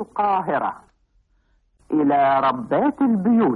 القاهرة إلى ربات البيوت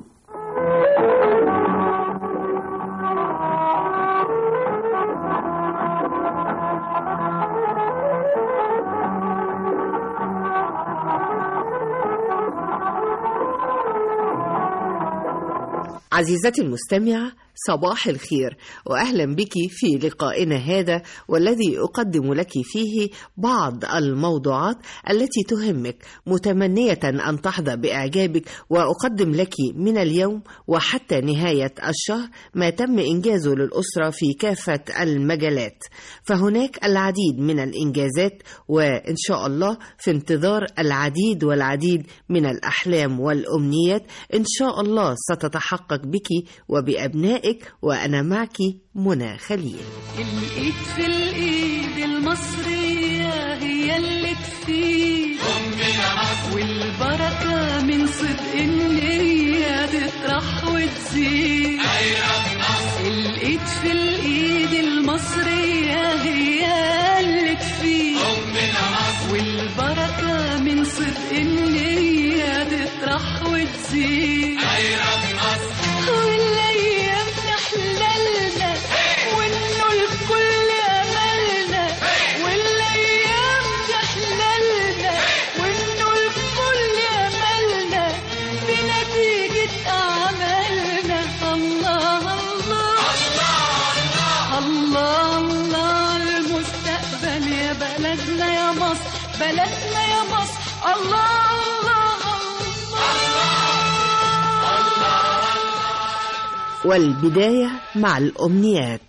عزيزتي المستمعة صباح الخير واهلا بك في لقائنا هذا والذي اقدم لك فيه بعض الموضوعات التي تهمك متمنيه ان تحظى باعجابك واقدم لك من اليوم وحتى نهايه الشهر ما تم انجازه للاسره في كافه المجالات فهناك العديد من الانجازات وان شاء الله في انتظار العديد والعديد من الاحلام والامنيات ان شاء الله ستتحقق بك وبابنائك وانا معك منى خليل الايد في الايد المصرية هي اللي تفيد أمنا مصر والبركة من صدق النية تطرح وتزيد الايد في الايد المصرية هي اللي تفيد أمنا مصر والبركة من صدق النية تطرح وتزيد والايام تحللنا وانه الكل املنا والايام تحللنا وانه الكل املنا بنتيجة اعمالنا الله الله الله الله المستقبل يا بلدنا يا مصر بلدنا يا مصر الله الله والبدايه مع الامنيات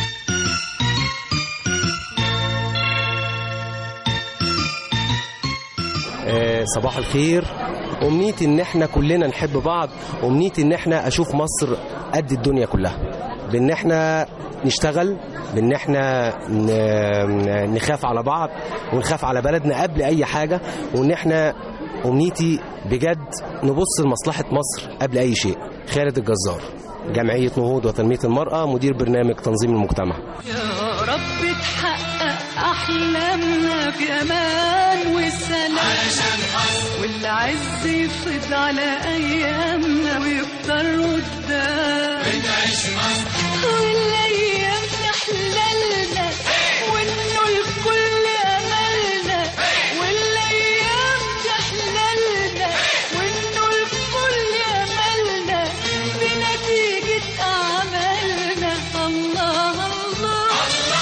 آه، صباح الخير امنيتي ان احنا كلنا نحب بعض امنيتي ان احنا اشوف مصر قد الدنيا كلها بان احنا نشتغل بان احنا ن- نخاف على بعض ونخاف على بلدنا قبل اي حاجه وان احنا امنيتي بجد نبص لمصلحه مصر قبل اي شيء خالد الجزار جمعيه نهوض وتنميه المراه مدير برنامج تنظيم المجتمع يا رب تحقق أحلامنا في أمان وسلام علشان مصر والعز يفض على أيامنا ويكتر قدام بنعيش مصر والأيام تحللنا وإنه الكل أملنا والأيام تحللنا وإنه الكل أملنا بنتيجة أعمالنا الله الله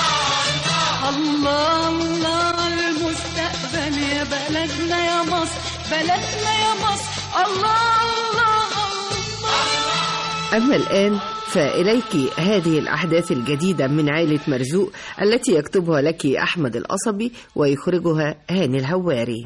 الله الله المستقبل يا بلدنا يا مصر بلدنا يا مصر الله الله الله أما الآن فإليك هذه الأحداث الجديدة من عائلة مرزوق التي يكتبها لك أحمد القصبي ويخرجها هاني الهواري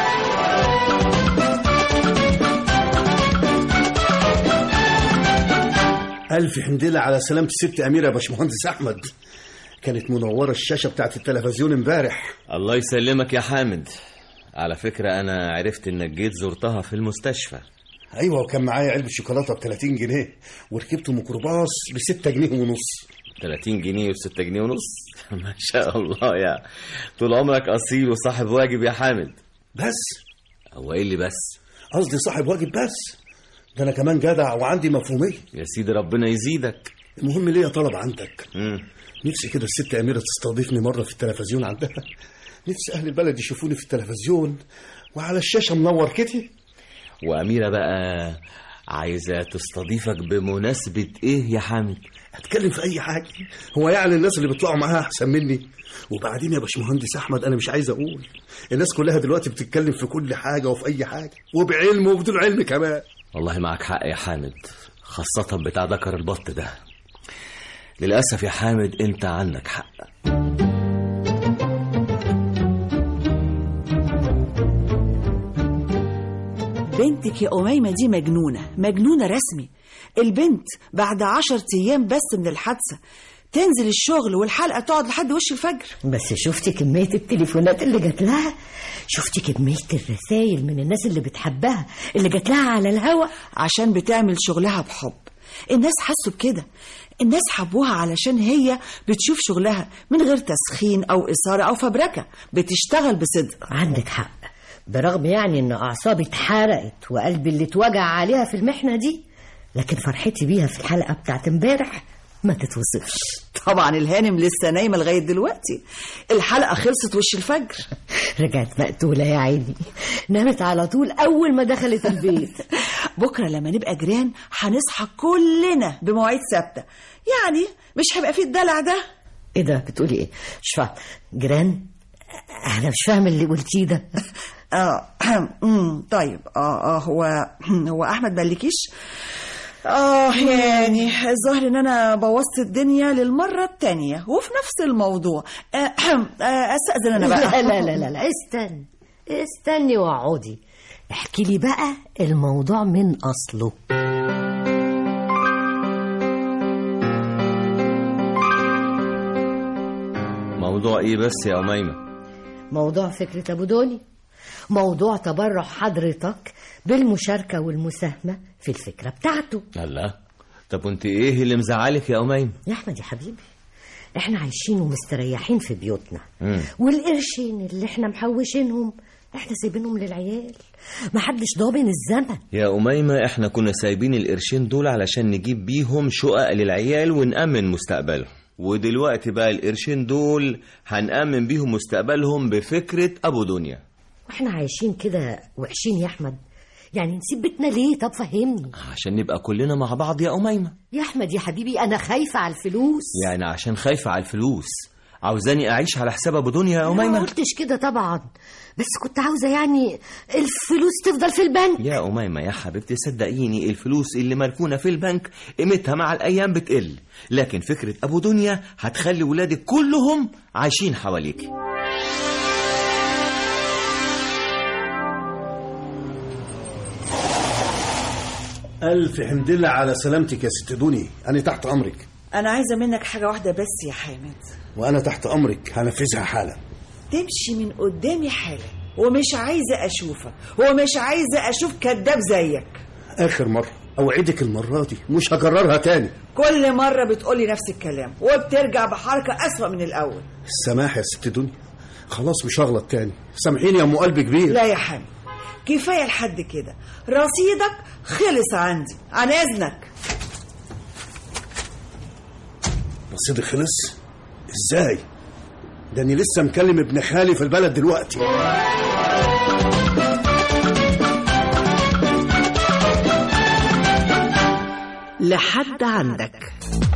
ألف حمد لله على سلامة الست أميرة يا باشمهندس أحمد كانت منورة الشاشة بتاعت التلفزيون امبارح الله يسلمك يا حامد على فكرة أنا عرفت إنك جيت زرتها في المستشفى أيوة وكان معايا علبة شوكولاتة ب 30 جنيه وركبت ميكروباص ب 6 جنيه ونص 30 جنيه و6 جنيه ونص ما شاء الله يا طول عمرك أصيل وصاحب واجب يا حامد بس هو إيه اللي بس قصدي صاحب واجب بس ده أنا كمان جدع وعندي مفهومية يا سيدي ربنا يزيدك المهم ليا طلب عندك مم. نفسي كده الست أميرة تستضيفني مرة في التلفزيون عندها نفسي أهل البلد يشوفوني في التلفزيون وعلى الشاشة منور كده وأميرة بقى عايزة تستضيفك بمناسبة إيه يا حامد هتكلم في اي حاجه هو يعني الناس اللي بيطلعوا معاها احسن مني وبعدين يا باشمهندس احمد انا مش عايز اقول الناس كلها دلوقتي بتتكلم في كل حاجه وفي اي حاجه وبعلم وبدون علم كمان والله معك حق يا حامد خاصة بتاع ذكر البط ده للأسف يا حامد أنت عندك حق بنتك يا أميمة دي مجنونة مجنونة رسمي البنت بعد عشر أيام بس من الحادثة تنزل الشغل والحلقة تقعد لحد وش الفجر بس شفتي كمية التليفونات اللي جات لها شفتي كمية الرسائل من الناس اللي بتحبها اللي جات لها على الهوا عشان بتعمل شغلها بحب الناس حسوا بكده الناس حبوها علشان هي بتشوف شغلها من غير تسخين أو إثارة أو فبركة بتشتغل بصدق عندك حق برغم يعني ان اعصابي اتحرقت وقلبي اللي اتوجع عليها في المحنه دي لكن فرحتي بيها في الحلقه بتاعت امبارح ما تتوصفش طبعا الهانم لسه نايمه لغايه دلوقتي الحلقه خلصت وش الفجر رجعت مقتوله يا عيني نامت على طول اول ما دخلت البيت بكره لما نبقى جيران هنصحى كلنا بمواعيد ثابته يعني مش هيبقى فيه الدلع ده ايه ده بتقولي ايه مش فاهم جيران انا مش فاهم اللي قلتيه ده اه أمم، طيب اه اه هو هو احمد مالكيش اه يعني الظاهر ان انا بوظت الدنيا للمره التانية وفي نفس الموضوع آه، آه، استاذن انا بقى لا لا لا لا, لا. استني استني واقعدي احكي لي بقى الموضوع من اصله موضوع ايه بس يا أميمة موضوع فكرة أبو دوني موضوع تبرع حضرتك بالمشاركة والمساهمة في الفكرة بتاعته الله طب وانت ايه اللي مزعلك يا أميمة يا أحمد يا حبيبي احنا عايشين ومستريحين في بيوتنا مم. والقرشين اللي احنا محوشينهم احنا سايبينهم للعيال محدش ضامن الزمن يا أميمة احنا كنا سايبين القرشين دول علشان نجيب بيهم شقق للعيال ونأمن مستقبلهم ودلوقتي بقى القرشين دول هنأمن بيهم مستقبلهم بفكرة أبو دنيا واحنا عايشين كده وحشين يا احمد يعني نسيب بيتنا ليه طب فهمني عشان نبقى كلنا مع بعض يا أميمة يا احمد يا حبيبي انا خايفة على الفلوس يعني عشان خايفة على الفلوس عاوزاني أعيش على حساب أبو دنيا يا ما أميمة قلتش كده طبعا بس كنت عاوزة يعني الفلوس تفضل في البنك يا أميمة يا حبيبتي صدقيني الفلوس اللي مركونة في البنك قيمتها مع الأيام بتقل لكن فكرة أبو دنيا هتخلي ولادك كلهم عايشين حواليك ألف حمد لله على سلامتك يا ست دنيا أنا تحت أمرك انا عايزه منك حاجه واحده بس يا حامد وأنا تحت أمرك هنفذها حالا تمشي من قدامي حالا ومش عايزه اشوفك ومش عايزه اشوف كذاب زيك آخر مرة أوعدك المرة دي مش هكررها تاني كل مره بتقولي نفس الكلام وبترجع بحركه اسوأ من الاول السماح يا ست دنيا خلاص مش هغلط تاني سامحيني يا أم قلب كبير لا يا حامد كفايه لحد كده رصيدك خلص عندي عن اذنك رصيدي خلص ازاي ده اني لسه مكلم ابن خالي في البلد دلوقتي لحد عندك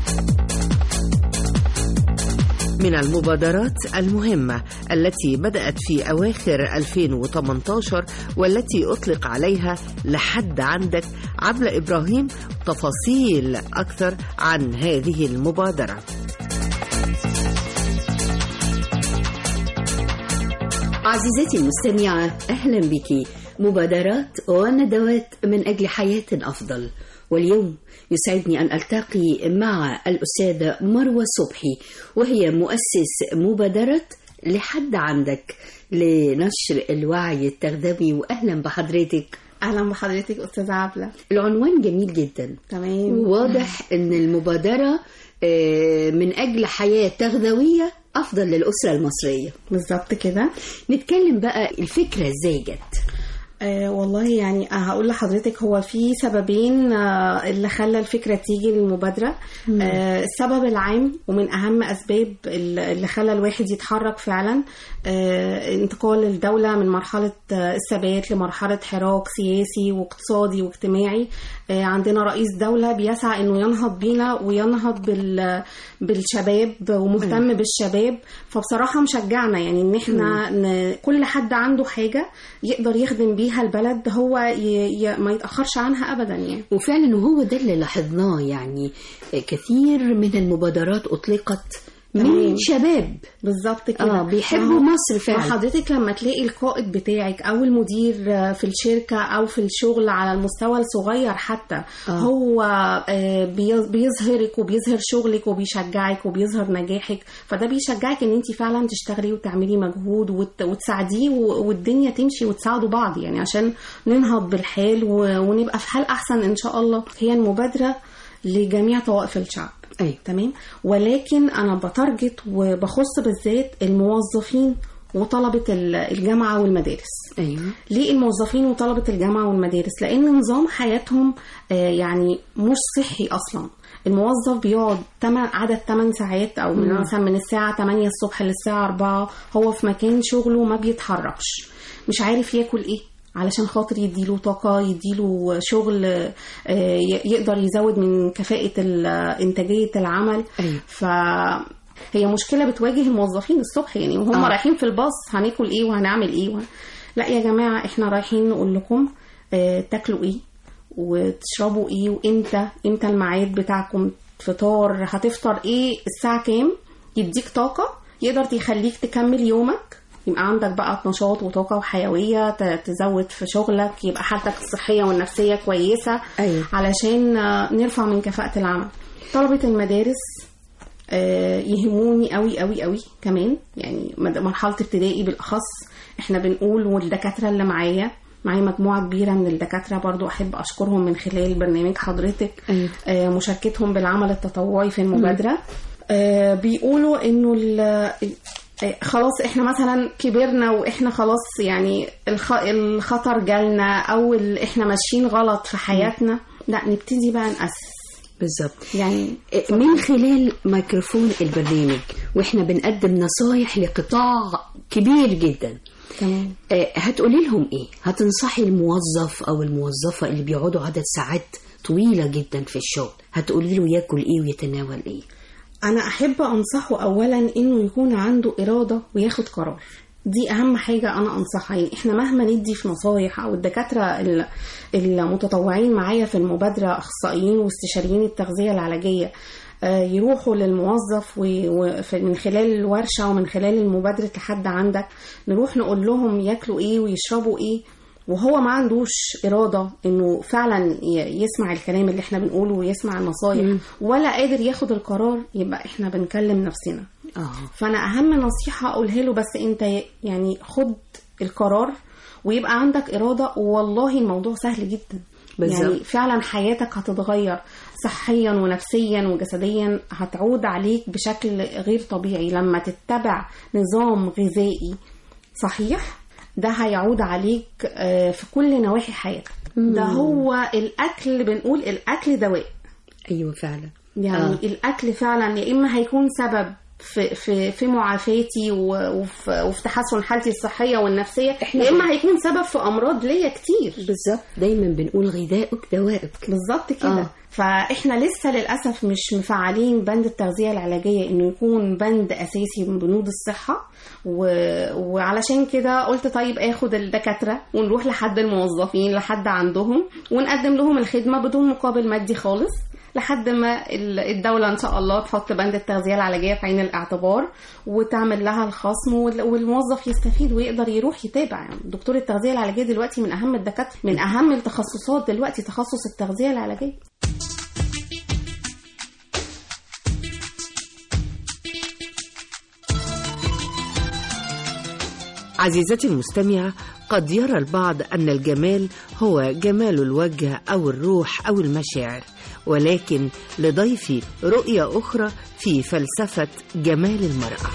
من المبادرات المهمة التي بدأت في أواخر 2018 والتي أطلق عليها لحد عندك عبلة إبراهيم تفاصيل أكثر عن هذه المبادرة عزيزتي المستمعة أهلا بك مبادرات وندوات من أجل حياة أفضل واليوم يسعدني أن ألتقي مع الأستاذة مروة صبحي وهي مؤسس مبادرة لحد عندك لنشر الوعي التغذوي وأهلا بحضرتك اهلا بحضرتك استاذه عبله العنوان جميل جدا تمام وواضح ان المبادرة آه، من أجل حياة تغذوية أفضل للأسرة المصرية بالظبط كده نتكلم بقى الفكرة ازاي جت آه والله يعني هقول لحضرتك هو في سببين آه اللي خلى الفكره تيجي للمبادره مم. آه السبب العام ومن اهم اسباب اللي خلى الواحد يتحرك فعلا آه انتقال الدوله من مرحله آه الثبات لمرحله حراك سياسي واقتصادي واجتماعي آه عندنا رئيس دوله بيسعى انه ينهض بينا وينهض بال بالشباب ومهتم بالشباب فبصراحه مشجعنا يعني ان احنا ن... كل حد عنده حاجه يقدر يخدم بيها البلد هو ي... ي... ما يتاخرش عنها ابدا يعني وفعلا وهو ده اللي لاحظناه يعني كثير من المبادرات أطلقت من تمام. شباب بالظبط كده اه بيحبوا مصر فعلا حضرتك لما تلاقي القائد بتاعك او المدير في الشركه او في الشغل على المستوى الصغير حتى آه. هو آه، بي- بيظهرك وبيظهر شغلك وبيشجعك وبيظهر نجاحك فده بيشجعك ان انت فعلا تشتغلي وتعملي مجهود وت- وتساعديه و- والدنيا تمشي وتساعدوا بعض يعني عشان ننهض بالحال و- ونبقى في حال احسن ان شاء الله هي المبادره لجميع طوائف الشعب أيوة. تمام ولكن انا بتارجت وبخص بالذات الموظفين وطلبة ال- الجامعة والمدارس ايوه ليه الموظفين وطلبة الجامعة والمدارس لأن نظام حياتهم آه، يعني مش صحي أصلا الموظف بيقعد تمن عدد 8 ساعات او من مم. مثلا من الساعه 8 الصبح للساعه 4 هو في مكان شغله ما بيتحركش مش عارف ياكل ايه علشان خاطر يديله طاقة يديله شغل آه، ي- يقدر يزود من كفاءة ال- إنتاجية العمل أيوة. ف هي مشكلة بتواجه الموظفين الصبح يعني وهم آه. آه. رايحين في الباص هناكل ايه وهنعمل ايه وه... لا يا جماعة احنا رايحين نقول لكم آه، تاكلوا ايه وتشربوا ايه وامتى امتى الميعاد بتاعكم فطار هتفطر ايه الساعة كام يديك طاقة يقدر يخليك تكمل يومك يبقى عندك بقى نشاط وطاقة وحيوية ت- تزود في شغلك يبقى حالتك الصحية والنفسية كويسة أيوة. علشان آه، نرفع من كفاءة العمل طلبة المدارس آه، يهموني قوي قوي قوي كمان يعني مد- مرحلة ابتدائي بالأخص احنا بنقول والدكاترة اللي معايا معايا مجموعة كبيرة من الدكاترة برضو أحب أشكرهم من خلال برنامج حضرتك أيوة. آه، مشاركتهم بالعمل التطوعي في المبادرة آه، بيقولوا إنه ال- آه، خلاص احنا مثلا كبرنا واحنا خلاص يعني الخ... الخطر جالنا او ال... احنا ماشيين غلط في حياتنا لا نبتدي بقى نأسس بالظبط يعني من خلال ميكروفون البرنامج واحنا بنقدم نصايح لقطاع كبير جدا تمام آه، هتقولي لهم ايه هتنصحي الموظف او الموظفه اللي بيقعدوا عدد ساعات طويله جدا في الشغل هتقولي له ياكل ايه ويتناول ايه انا احب انصحه اولا انه يكون عنده اراده وياخد قرار دي اهم حاجه انا انصحها يعني احنا مهما ندي في نصايح او الدكاتره ال- المتطوعين معايا في المبادره اخصائيين واستشاريين التغذيه العلاجيه آه، يروحوا للموظف و- وف- من خلال الورشه ومن خلال المبادره لحد عندك نروح نقول لهم ياكلوا ايه ويشربوا ايه وهو ما عندوش إرادة إنه فعلا ي- يسمع الكلام اللي إحنا بنقوله ويسمع النصايح ولا قادر ياخد القرار يبقى إحنا بنكلم نفسنا اه فأنا أهم نصيحة أقولها له بس أنت ي- يعني خد القرار ويبقى عندك إرادة والله الموضوع سهل جدا بالظبط. يعني فعلا حياتك هتتغير صحيا ونفسيا وجسديا هتعود عليك بشكل غير طبيعي لما تتبع نظام غذائي صحيح ده هيعود عليك آه، في كل نواحي حياتك ده هو الاكل بنقول الاكل دواء ايوه فعلا يعني آه. آه. الاكل فعلا يا اما هيكون سبب في في في معافاتي و- وفي, وفي تحسن حالتي الصحيه والنفسيه إحنا يا اما بن- هيكون سبب في امراض ليا كتير بالظبط دايما بنقول غذائك دوائك بالظبط كده آه. آه. فاحنا لسه للاسف مش مفعلين بند التغذيه العلاجيه انه يكون بند اساسي من بنود الصحه و... وعلشان كده قلت طيب اخد الدكاتره ونروح لحد الموظفين لحد عندهم ونقدم لهم الخدمه بدون مقابل مادي خالص لحد ما ال- الدولة إن شاء الله تحط بند التغذية العلاجية في عين الاعتبار وتعمل لها الخصم وال- والموظف يستفيد ويقدر يروح يتابع يعني دكتور التغذية العلاجية دلوقتي من أهم الدكاترة من أهم التخصصات دلوقتي تخصص التغذية العلاجية عزيزتي المستمعة قد يرى البعض أن الجمال هو جمال الوجه أو الروح أو المشاعر ولكن لضيفي رؤية أخرى في فلسفة جمال المرأة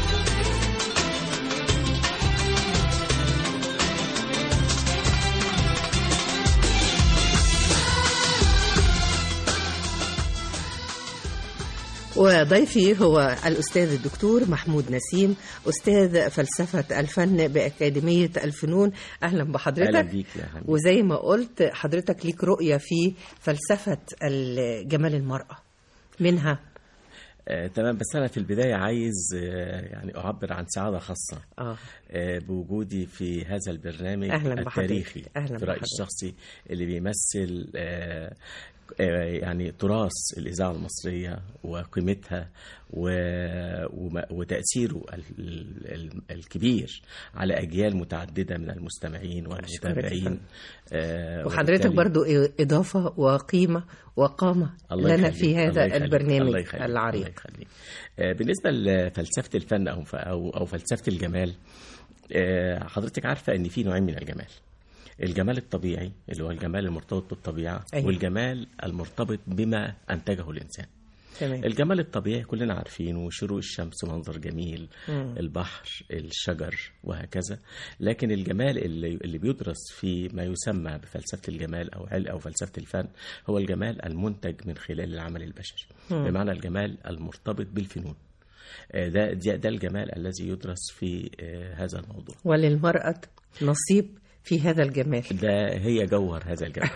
وضيفي هو الأستاذ الدكتور محمود نسيم أستاذ فلسفة الفن بأكاديمية الفنون أهلا بحضرتك اهلا بيك يا حبيبي وزي ما قلت حضرتك ليك رؤية في فلسفة ال- جمال المرأة منها آه، تمام بس انا في البدايه عايز آه، يعني اعبر عن سعاده خاصه آه. آه، بوجودي في هذا البرنامج أهلاً بحضرتك. التاريخي أهلاً في رايي بحضرتك. الشخصي اللي بيمثل آه، آه، يعني تراث الاذاعه المصريه وقيمتها و- وما- وتاثيره ال- ال- الكبير على اجيال متعدده من المستمعين أشكرك يا والمتابعين فندم. وحضرتك آه، وبالتالي- برضو إضافة وقيمة وقامة الله لنا يخليك، في هذا الله يخليك، البرنامج الله يخليك، العريق الله يخليك. آه، بالنسبة لفلسفة الفن أو أو أو فلسفة الجمال آه، حضرتك عارفة إن في نوعين من الجمال الجمال الطبيعي اللي هو الجمال المرتبط بالطبيعة أيوة. والجمال المرتبط بما أنتجه الإنسان تمام. الجمال الطبيعي كلنا عارفينه شروق الشمس منظر جميل مم. البحر الشجر وهكذا لكن الجمال اللي, اللي بيدرس في ما يسمى بفلسفة الجمال أو علم أو فلسفة الفن هو الجمال المنتج من خلال العمل البشري مم. بمعنى الجمال المرتبط بالفنون آه، ده ده ده الجمال الذي يدرس في آه، هذا الموضوع وللمرأة نصيب في هذا الجمال ده هي جوهر هذا الجمال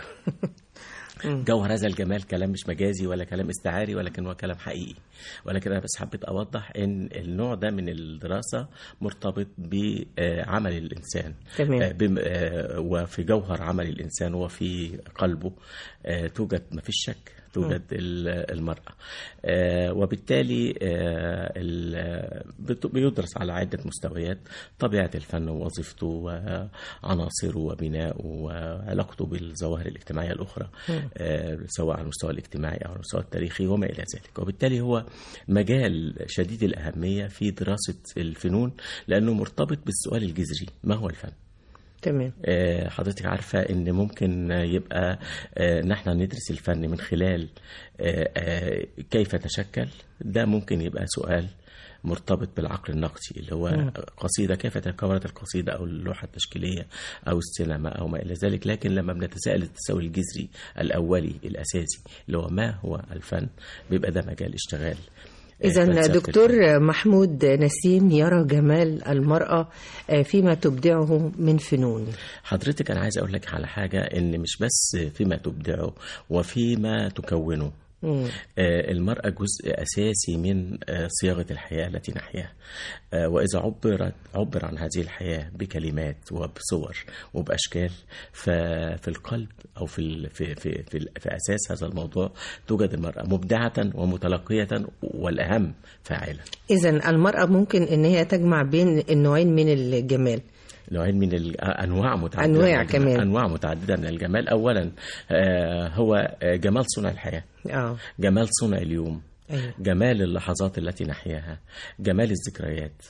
جوهر هذا الجمال كلام مش مجازي ولا كلام استعاري ولكن هو كلام حقيقي ولكن انا بس حبيت اوضح ان النوع ده من الدراسه مرتبط بعمل الانسان تمام. آه، بم- آه، وفي جوهر عمل الانسان وفي قلبه آه، توجد ما فيش شك توجد ال- المرأة آه، وبالتالي آه، ال- بت- بيدرس على عدة مستويات طبيعة الفن ووظيفته وعناصره وبناؤه وعلاقته بالظواهر الاجتماعية الأخرى مم. آه، سواء على المستوى الاجتماعي أو على المستوى التاريخي وما إلى ذلك وبالتالي هو مجال شديد الأهمية في دراسة الفنون لأنه مرتبط بالسؤال الجذري ما هو الفن تمام آه، حضرتك عارفة إن ممكن يبقى آه، إن إحنا ندرس الفن من خلال آه، آه، كيف تشكل ده ممكن يبقى سؤال مرتبط بالعقل النقدي اللي هو مم. قصيدة كيف تكونت القصيدة أو اللوحة التشكيلية أو السينما أو ما إلى ذلك لكن لما بنتساءل التساؤل الجذري الأولي الأساسي اللي هو ما هو الفن بيبقى ده مجال اشتغال آه، إذا فلسفة دكتور محمود نسيم يرى جمال المرأة آه، فيما تبدعه من فنون حضرتك انا عايز اقول لك على حاجه ان مش بس فيما تبدعه وفيما تكونه مم. آه، المرأة جزء أساسي من آه، صياغة الحياة التي نحياها آه، وإذا عبرت عبر عن هذه الحياة بكلمات وبصور وبأشكال ففي القلب أو في ال- في في في, ال- في أساس هذا الموضوع توجد المرأة مبدعة ومتلقية والأهم فاعلة إذا المرأة ممكن إن هي تجمع بين النوعين من الجمال نوعين من ال- انواع متعدده أنواع من الجمال. كمان. انواع متعدده من الجمال اولا آه، هو آه، جمال صنع الحياه اه جمال صنع اليوم أيوة. جمال اللحظات التي نحياها جمال الذكريات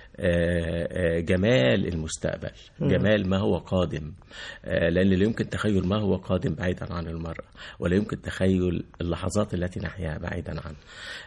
آه، آه، جمال المستقبل مم. جمال ما هو قادم آه، لأن لا يمكن تخيل ما هو قادم بعيدا عن المرأة ولا يمكن تخيل اللحظات التي نحياها بعيدا عن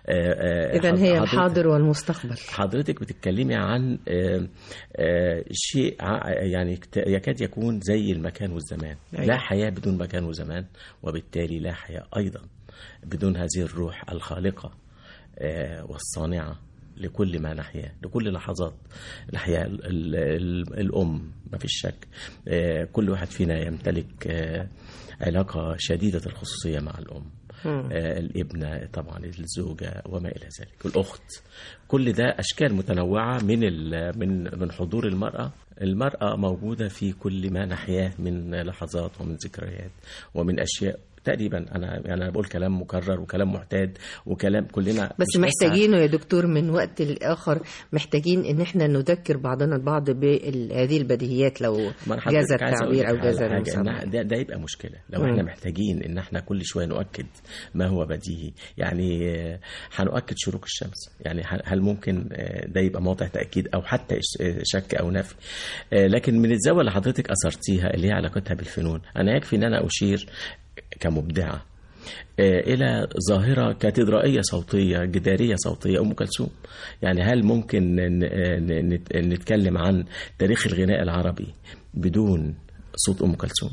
إذا هي الحاضر والمستقبل حضرتك بتتكلمي عن آه، آه، شيء ع- يعني كت- يكاد يكون زي المكان والزمان أيوة. لا حياة بدون مكان وزمان وبالتالي لا حياة أيضا بدون هذه الروح الخالقة آه، والصانعة لكل ما نحياه لكل لحظات نحيا ال- ال- ال- الأم ما فيش شك آه، كل واحد فينا يمتلك آه، علاقة شديدة الخصوصية مع الأم مم. آه، الابنة طبعا الزوجة وما إلى ذلك الأخت كل ده أشكال متنوعة من ال- من من حضور المرأة المرأة موجودة في كل ما نحياه من لحظات ومن ذكريات ومن أشياء تقريبا انا يعني انا بقول كلام مكرر وكلام معتاد وكلام كلنا بس مش محتاجينه يا دكتور من وقت لآخر محتاجين ان احنا نذكر بعضنا البعض بهذه البديهيات لو ما أنا حضرتك جاز عايز أقول التعبير لك او على جاز حاجة، المصطلح إن ده, ده يبقى مشكله لو مم. احنا محتاجين ان احنا كل شويه نؤكد ما هو بديهي يعني آه، هنؤكد شروق الشمس يعني هل- هل ممكن آه، ده يبقى موضع تاكيد او حتى إش- آه، شك او نفي آه، لكن من الزاويه اللي حضرتك اثرتيها اللي هي علاقتها بالفنون انا يكفي ان انا اشير كمبدعه آه، إلى ظاهرة كاتدرائية صوتية جدارية صوتية أم كلثوم يعني هل ممكن ن- ن- نت- نتكلم عن تاريخ الغناء العربي بدون صوت أم كلثوم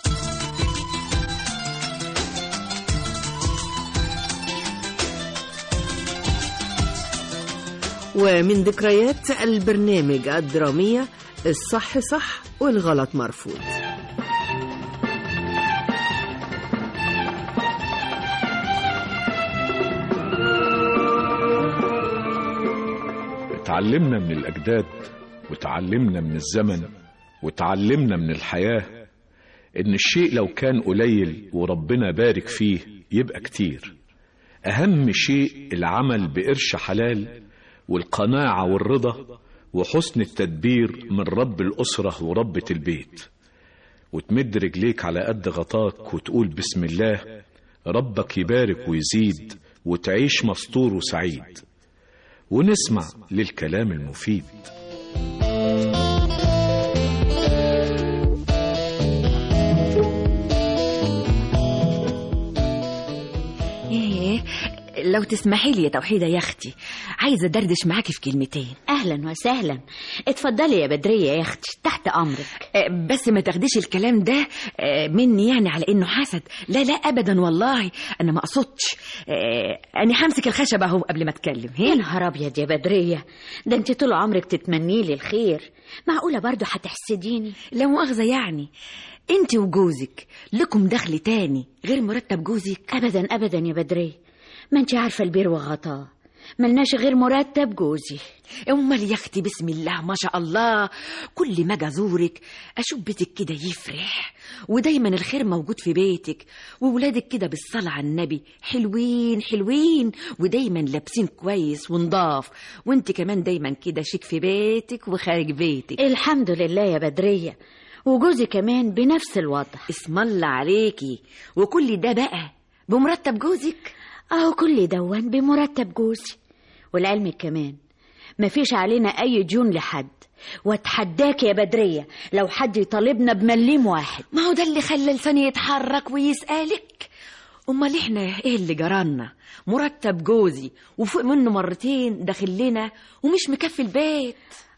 ومن ذكريات البرنامج الدرامية الصح صح والغلط مرفوض اتعلمنا من الأجداد وتعلمنا من الزمن وتعلمنا من الحياة إن الشيء لو كان قليل وربنا بارك فيه يبقى كتير أهم شيء العمل بقرش حلال والقناعة والرضا وحسن التدبير من رب الأسرة وربة البيت وتمد رجليك على قد غطاك وتقول بسم الله ربك يبارك ويزيد وتعيش مستور وسعيد ونسمع للكلام المفيد ايه لو تسمحي لي يا توحيدة يا أختي عايزة دردش معاكي في كلمتين أهلا وسهلا اتفضلي يا بدرية يا أختي تحت أمرك آه، بس ما تاخديش الكلام ده آه، مني يعني على إنه حسد لا لا أبدا والله أنا ما أقصدش آه، أنا همسك الخشب أهو قبل ما أتكلم يا نهار أبيض يا بدرية ده أنت طول عمرك تتمني لي الخير معقولة برضو هتحسديني لا مؤاخذة يعني انت وجوزك لكم دخل تاني غير مرتب جوزك أبدا أبدا يا بدرية ما أنت عارفة البير وغطاه ملناش غير مرتب جوزي امال يا اختي بسم الله ما شاء الله كل ما اجي ازورك اشوف بيتك كده يفرح ودايما الخير موجود في بيتك وولادك كده بالصلاة على النبي حلوين حلوين ودايما لابسين كويس ونضاف وانت كمان دايما كده شيك في بيتك وخارج بيتك الحمد لله يا بدرية وجوزي كمان بنفس الوضع اسم الله عليكي وكل ده بقى بمرتب جوزك اهو كل دون بمرتب جوزي والعلم كمان مفيش علينا اي ديون لحد واتحداك يا بدرية لو حد يطالبنا بمليم واحد ما هو ده اللي خلى لساني يتحرك ويسألك امال احنا ايه اللي جرالنا مرتب جوزي وفوق منه مرتين داخل لنا ومش مكفي البيت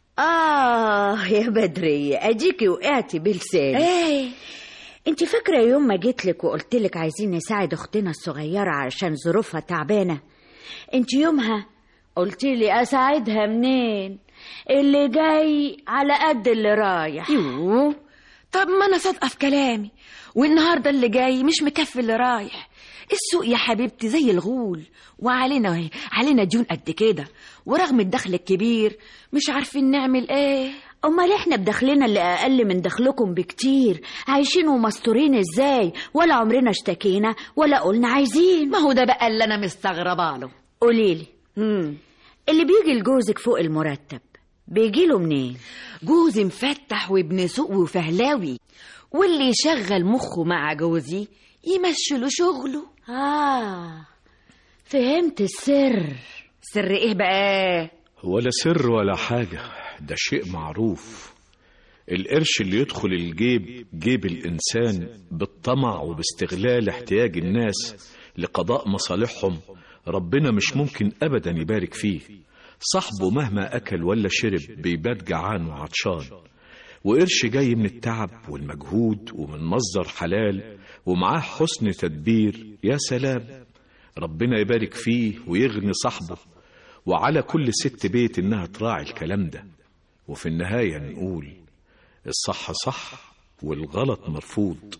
اه يا بدرية اديكي وقعتي بلساني ايه انت فاكرة يوم ما جيتلك وقلتلك عايزين نساعد اختنا الصغيرة علشان ظروفها تعبانة انت يومها قلتيلي اساعدها منين اللي جاي على قد اللي رايح يوه طب ما انا صادقه في كلامي والنهارده اللي جاي مش مكفي اللي رايح السوق يا حبيبتي زي الغول وعلينا علينا ديون قد كده ورغم الدخل الكبير مش عارفين نعمل ايه امال احنا بدخلنا اللي اقل من دخلكم بكتير عايشين ومستورين ازاي ولا عمرنا اشتكينا ولا قلنا عايزين ما هو ده بقى اللي انا مستغربه له قوليلي اللي بيجي لجوزك فوق المرتب بيجيله منين جوزي مفتح وابن سوق وفهلاوي واللي يشغل مخه مع جوزي يمشي له شغله اه فهمت السر سر ايه بقى ولا سر ولا حاجة ده شيء معروف القرش اللي يدخل الجيب جيب الإنسان بالطمع وباستغلال احتياج الناس لقضاء مصالحهم ربنا مش ممكن أبدا يبارك فيه صاحبه مهما أكل ولا شرب بيبات جعان وعطشان وقرش جاي من التعب والمجهود ومن مصدر حلال ومعاه حسن تدبير يا سلام ربنا يبارك فيه ويغني صاحبه وعلى كل ست بيت إنها تراعي الكلام ده وفي النهاية نقول الصح صح والغلط مرفوض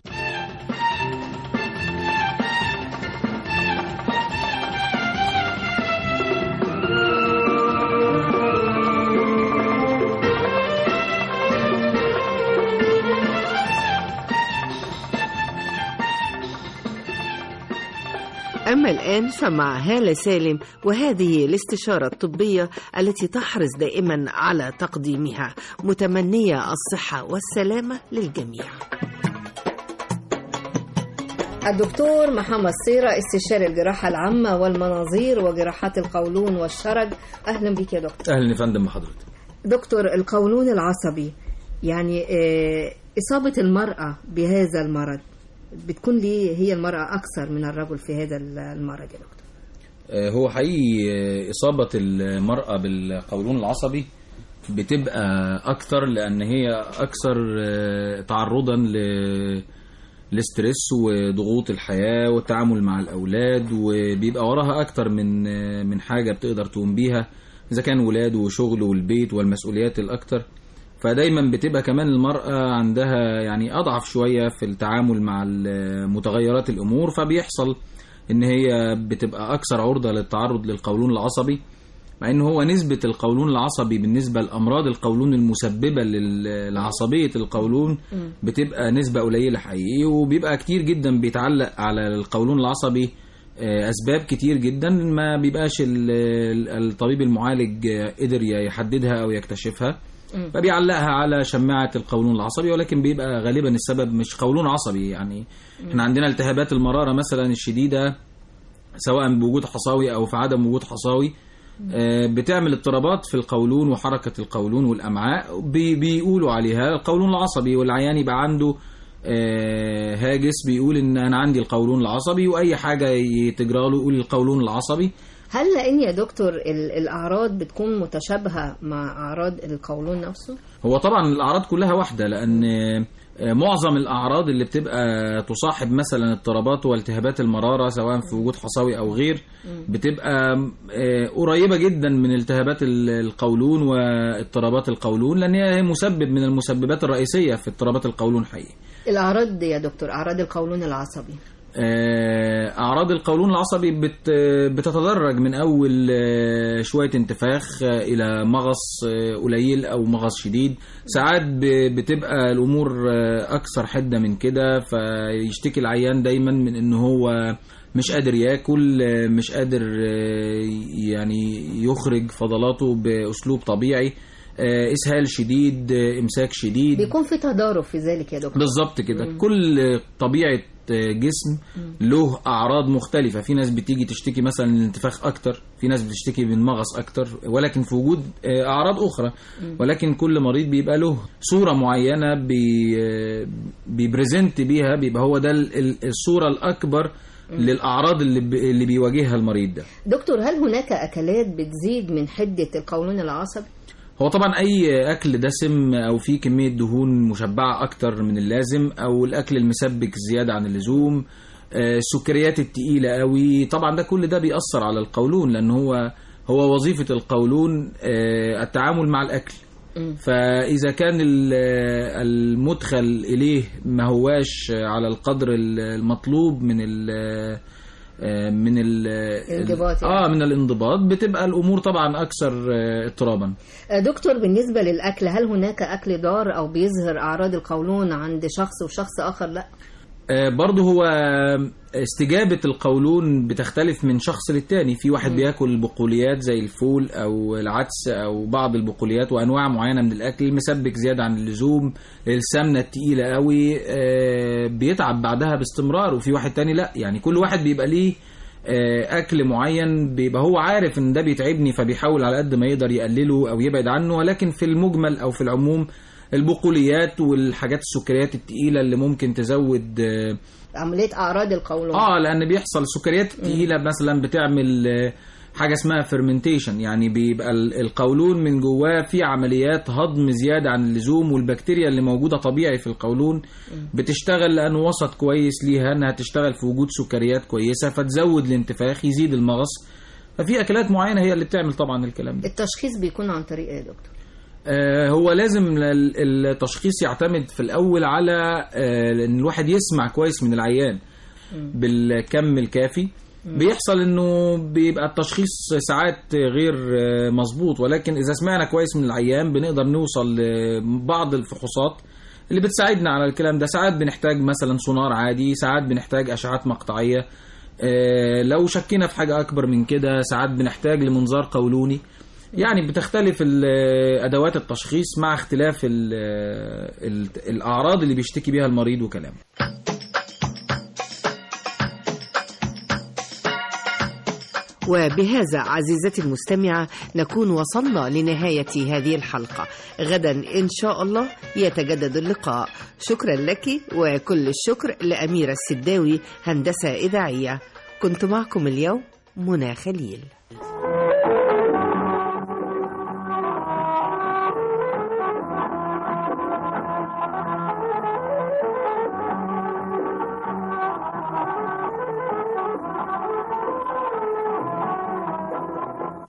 أما الآن فمع هالة سالم وهذه الاستشارة الطبية التي تحرص دائما على تقديمها متمنية الصحة والسلامة للجميع الدكتور محمد صيرة استشاري الجراحة العامة والمناظير وجراحات القولون والشرج أهلا بك يا دكتور اهلا يا فندم بحضرتك دكتور القولون العصبي يعني آه، إصابة المرأة بهذا المرض بتكون ليه هي المرأة أكثر من الرجل في هذا المرض يا دكتور آه، هو حقيقي آه، إصابة المرأة بالقولون العصبي بتبقى أكثر لأن هي أكثر آه، تعرضا ل الاسترس وضغوط الحياة والتعامل مع الأولاد وبيبقى وراها أكتر من من حاجة بتقدر تقوم بيها إذا كان ولاد وشغل والبيت والمسؤوليات الأكتر فدايما بتبقى كمان المرأة عندها يعني أضعف شوية في التعامل مع متغيرات الأمور فبيحصل إن هي بتبقى أكثر عرضة للتعرض للقولون العصبي مع إن هو نسبة القولون العصبي بالنسبة لأمراض القولون المسببة لل- لعصبية القولون بتبقى نسبة قليلة حقيقي وبيبقى كتير جدا بيتعلق على القولون العصبي آه، أسباب كتير جدا ما بيبقاش ال- ال- الطبيب المعالج آه، قدر يحددها أو يكتشفها فبيعلقها على شماعة القولون العصبي ولكن بيبقى غالبا السبب مش قولون عصبي يعني احنا عندنا التهابات المرارة مثلا الشديدة سواء بوجود حصاوي أو في عدم وجود حصاوي آه، بتعمل اضطرابات في القولون وحركة القولون والأمعاء بي- بيقولوا عليها القولون العصبي والعيان يبقى عنده آه، هاجس بيقول ان انا عندي القولون العصبي واي حاجه تجرى له يقول القولون العصبي هل لان يا دكتور ال- الاعراض بتكون متشابهه مع اعراض القولون نفسه هو طبعا الاعراض كلها واحده لان آه، معظم الاعراض اللي بتبقى تصاحب مثلا اضطرابات والتهابات المراره سواء في وجود حصوي او غير بتبقى آه، قريبه جدا من التهابات ال- القولون واضطرابات القولون لان هي مسبب من المسببات الرئيسيه في اضطرابات القولون حقيقي الاعراض يا دكتور اعراض القولون العصبي آه، اعراض القولون العصبي بت بتتدرج من اول آه، شويه انتفاخ آه، الى مغص آه، قليل او مغص شديد ساعات ب- بتبقى الامور آه، اكثر حده من كده فيشتكي العيان دايما من ان هو مش قادر ياكل آه، مش قادر آه، يعني يخرج فضلاته باسلوب طبيعي آه، اسهال شديد آه، امساك شديد بيكون في تضارب في ذلك يا دكتور بالظبط كده كل طبيعه جسم له اعراض مختلفه في ناس بتيجي تشتكي مثلا من الانتفاخ اكتر في ناس بتشتكي من مغص اكتر ولكن في وجود آه، اعراض اخرى ولكن كل مريض بيبقى له صوره معينه بي آه، بيبريزنت بيها بيبقى هو ده ال- ال- الصوره الاكبر للاعراض اللي ب- اللي بيواجهها المريض ده دكتور هل هناك اكلات بتزيد من حده القولون العصبي هو طبعا اي اكل دسم او فيه كميه دهون مشبعه اكتر من اللازم او الاكل المسبك زياده عن اللزوم آه، السكريات التقيله قوي طبعا ده كل ده بيأثر على القولون لان هو هو وظيفه القولون آه، التعامل مع الاكل فاذا كان ال- المدخل اليه ما هواش على القدر المطلوب من ال آه، من ال انضباط يعني. اه من الانضباط بتبقى الامور طبعا اكثر آه، اضطرابا آه، دكتور بالنسبه للاكل هل هناك اكل ضار او بيظهر اعراض القولون عند شخص وشخص اخر لا آه، برضه هو استجابة القولون بتختلف من شخص للتاني في واحد بياكل بقوليات زي الفول أو العدس أو بعض البقوليات وأنواع معينة من الأكل مسبك زيادة عن اللزوم السمنة التقيلة قوي آه، بيتعب بعدها باستمرار وفي واحد تاني لا يعني كل واحد بيبقى ليه آه، أكل معين بيبقى هو عارف إن ده بيتعبني فبيحاول على قد ما يقدر يقلله أو يبعد عنه ولكن في المجمل أو في العموم البقوليات والحاجات السكريات التقيلة اللي ممكن تزود آه، عمليه اعراض القولون اه لان بيحصل سكريات تقيله مثلا بتعمل آه، حاجه اسمها فيرمنتيشن يعني بيبقى ال- القولون من جواه في عمليات هضم زياده عن اللزوم والبكتيريا اللي موجوده طبيعي في القولون بتشتغل لانه وسط كويس ليها انها تشتغل في وجود سكريات كويسه فتزود الانتفاخ يزيد المغص ففي اكلات معينه هي اللي بتعمل طبعا الكلام ده التشخيص بيكون عن طريق ايه يا دكتور آه، هو لازم ال- التشخيص يعتمد في الأول على آه، إن الواحد يسمع كويس من العيان بالكم الكافي بيحصل انه بيبقى التشخيص ساعات غير آه، مظبوط ولكن اذا سمعنا كويس من العيان بنقدر نوصل لبعض الفحوصات اللي بتساعدنا على الكلام ده ساعات بنحتاج مثلا سونار عادي ساعات بنحتاج اشعات مقطعيه آه، لو شكينا في حاجه اكبر من كده ساعات بنحتاج لمنظار قولوني يعني بتختلف ال- ادوات التشخيص مع اختلاف ال ال الاعراض اللي بيشتكي بيها المريض وكلامه وبهذا عزيزتي المستمعة نكون وصلنا لنهاية هذه الحلقة غدا إن شاء الله يتجدد اللقاء شكرا لك وكل الشكر لأميرة السداوي هندسة إذاعية كنت معكم اليوم منى خليل